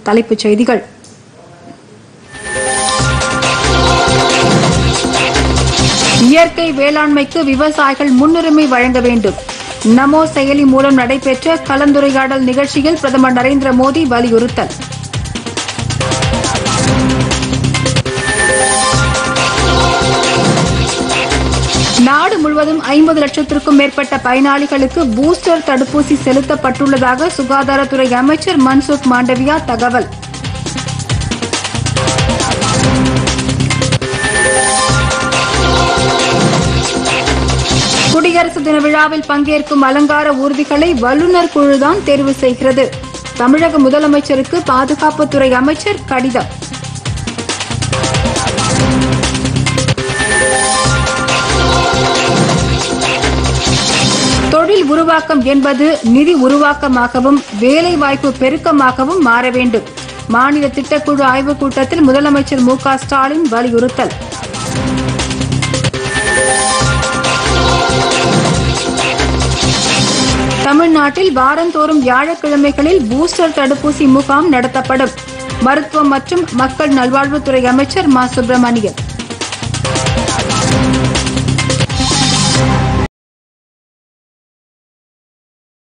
தலைப்புச் செய்திகள் இயற்கை வேளாண்மைக்கு விவசாயிகள் முன்னுரிமை வழங்க வேண்டும் நமோ செயலி மூலம் நடைபெற்ற கலந்துரையாடல் நிகழ்ச்சியில் பிரதமர் நரேந்திர மோடி வலியுறுத்தல் நாடு முழுவதும் ஐம்பது லட்சத்திற்கும் மேற்பட்ட பயனாளிகளுக்கு பூஸ்டர் தடுப்பூசி செலுத்தப்பட்டுள்ளதாக சுகாதாரத்துறை அமைச்சர் மன்சுக் மாண்டவியா தகவல் குடியரசு தின விழாவில் பங்கேற்கும் அலங்கார ஊர்திகளை வல்லுநர் குழுதான் தேர்வு செய்கிறது தமிழக முதலமைச்சருக்கு பாதுகாப்புத்துறை அமைச்சர் கடிதம் தொழில் உருவாக்கம் என்பது நிதி உருவாக்கமாகவும் வேலைவாய்ப்பு பெருக்கமாகவும் மாற வேண்டும் மாநில திட்டக்குழு ஆய்வுக் கூட்டத்தில் முதலமைச்சர் மு க ஸ்டாலின் வலியுறுத்தல் தமிழ்நாட்டில் வாரந்தோறும் வியாழக்கிழமைகளில் பூஸ்டர் தடுப்பூசி முகாம் நடத்தப்படும் மருத்துவம் மற்றும் மக்கள் நல்வாழ்வுத்துறை அமைச்சர் மா சுப்பிரமணியன்